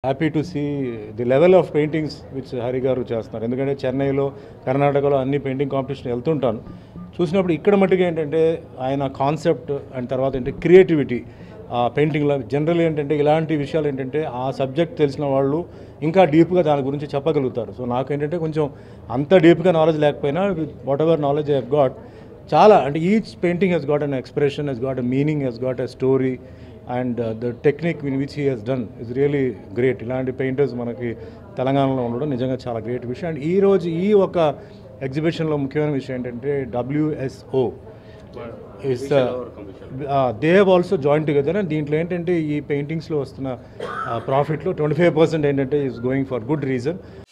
happy to see the level of paintings which Hari garu చేస్తున్నారు ఎందుకంటే చెన్నైలో కర్ణాటకలో అన్ని పెయింటింగ్ కాంపిటీషన్ వెళ్తుంటాను చూసినప్పుడు ఇక్కడ మట్టుకు ఏంటంటే ఆయన కాన్సెప్ట్ అండ్ తర్వాత ఏంటంటే క్రియేటివిటీ ఆ పెయింటింగ్లో జనరల్ ఏంటంటే ఇలాంటి విషయాలు ఏంటంటే ఆ సబ్జెక్ట్ తెలిసిన వాళ్ళు ఇంకా డీప్గా దాని గురించి చెప్పగలుగుతారు సో నాకు ఏంటంటే కొంచెం అంత డీప్గా నాలెడ్జ్ లేకపోయినా whatever knowledge I got చాలా అంటే each painting he's got an expression he's got a meaning he's got a story and the technique in which he he's done is really great ఇలాంటి painters మనకి తెలంగాణలో ఉండడం నిజంగా చాలా great విషయం and ఈ రోజు ఈ ఒక ఎగ్జిబిషన్లో ముఖ్యమైన విషయం ఏంటంటే WSO is they have also join together and దీంట్లో ఏంటంటే ఈ పెయింటింగ్స్లో వస్తున్న ప్రాఫిట్లో ట్వంటీ ఫైవ్ పర్సెంట్ ఏంటంటే is going for good reason